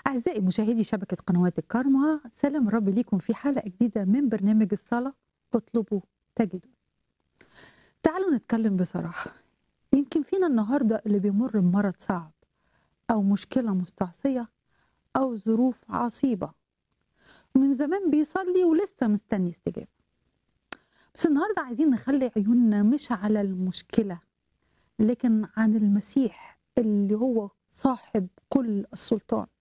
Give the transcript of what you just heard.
أعزائي مشاهدي شبكة قنوات الكارما سلام الرب ليكم في حلقة جديدة من برنامج الصلاة اطلبوا تجدوا تعالوا نتكلم بصراحة يمكن فينا النهاردة اللي بيمر بمرض صعب أو مشكلة مستعصية أو ظروف عصيبة من زمان بيصلي ولسه مستني استجابة بس النهاردة عايزين نخلي عيوننا مش على المشكلة لكن عن المسيح اللي هو صاحب كل السلطان